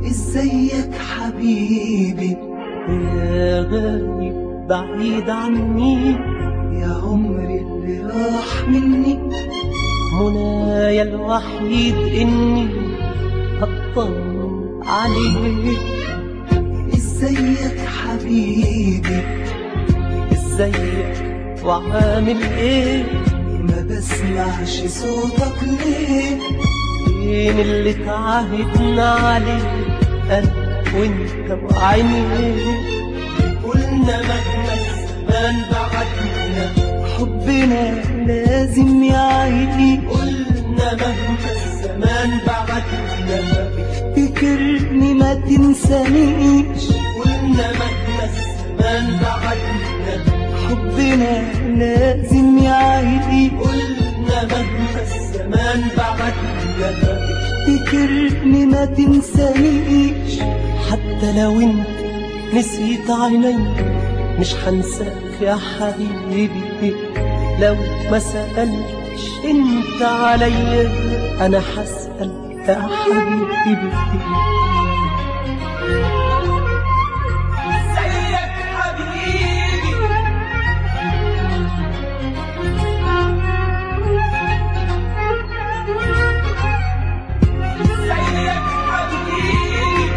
ازيك حبيبي يا غايب بعيد عني يا عمري اللي راح مني منايا الوحيد إني أطمن عليك ازيك حبيبي ازيك وعامل ايه ما بسمعش صوتك ليه فين اللي تعاهدنا عليه انا وانت وعينيك قلنا مهما الزمان بعدنا حبنا لازم يعيش قلنا مهما الزمان بعدنا افتكرني ما تنسانيش قلنا مهما الزمان بعدنا حبنا لازم يعيش قلنا مهما الزمان بعدنا افتكرني ما تنسانيش حتى لو انت نسيت عيني مش هنساك يا حبيبي لو ما سألتش انت عليا انا هسأل يا حبيبي ازيك حبيبي ازيك حبيبي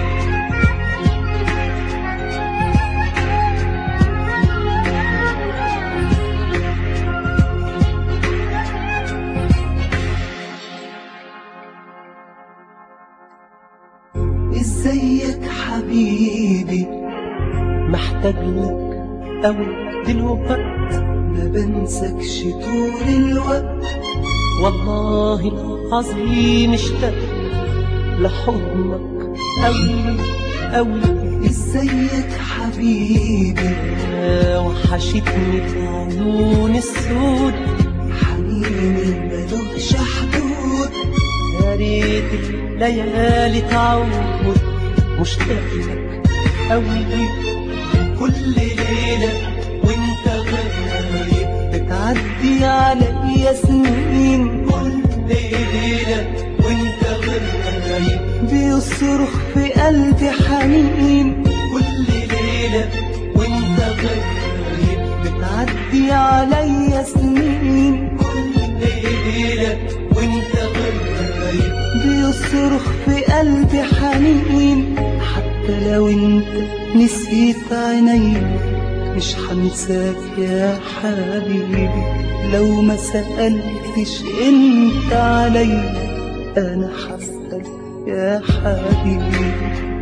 ازيك حبيبي محتاج لك أوي دلوقت ما بنسكش طول الوقت والله العظيم اشتقت لحضنك أوي أوي ازيك حبيبي يا وحشتني في عيون السود حنيني ملوش حدود يا ريت الليالي تعود مشتاق لك أوي كل ليلة وانت غايب بتعدي عليا سنين كل ليلة وانت غايب بيصرخ في قلبي حنين كل ليلة وانت غايب بتعدي عليا سنين كل ليلة وانت غايب بيصرخ في قلبي حنين حتى لو انت نسيت عيني مش هنساك يا حبيبي لو ما سألتش انت علي انا حسأل يا حبيبي